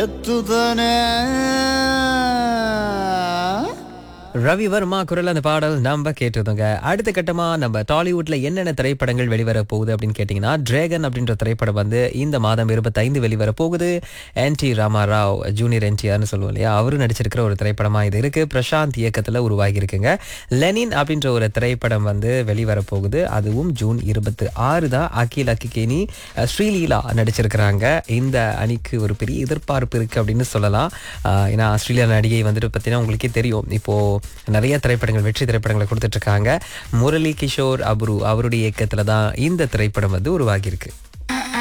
ಎತ್ತುತ್ತಾನೆ ரவி வர்மா குரல் அந்த பாடல் நம்ம கேட்டிருந்தோங்க அடுத்த கட்டமா நம்ம டாலிவுட்ல என்னென்ன திரைப்படங்கள் வெளிவர போகுது அப்படின்னு கேட்டிங்கன்னா டிராகன் அப்படின்ற திரைப்படம் வந்து இந்த மாதம் இருபத்தைந்து வெளிவர போகுது என் டி ராமாராவ் ஜூனியர் என்டிஆர்னு சொல்லுவோம் இல்லையா அவரு நடிச்சிருக்கிற ஒரு திரைப்படமா இது இருக்கு பிரசாந்த் இயக்கத்துல உருவாகி இருக்குங்க லெனின் அப்படின்ற ஒரு திரைப்படம் வந்து வெளிவர போகுது அதுவும் ஜூன் இருபத்தி ஆறு தான் அகில் அக்கிகேனி அஹ், ஸ்ரீலீலா நடிச்சிருக்கிறாங்க இந்த அணிக்கு ஒரு பெரிய எதிர்பார்ப்பு இருக்கு அப்படின்னு சொல்லலாம் ஆஹ், ஏன்னா ஆஸ்திரேலியா நடிகை வந்துட்டு பார்த்தீங்கன்னா உங்களுக்கே தெரியும் இப்போ நிறைய திரைப்படங்கள் வெற்றி திரைப்படங்களை கொடுத்துட்டு இருக்காங்க முரளி கிஷோர் அப்ரு அவருடைய இயக்கத்துல தான் இந்த திரைப்படம் வந்து உருவாகியிருக்கு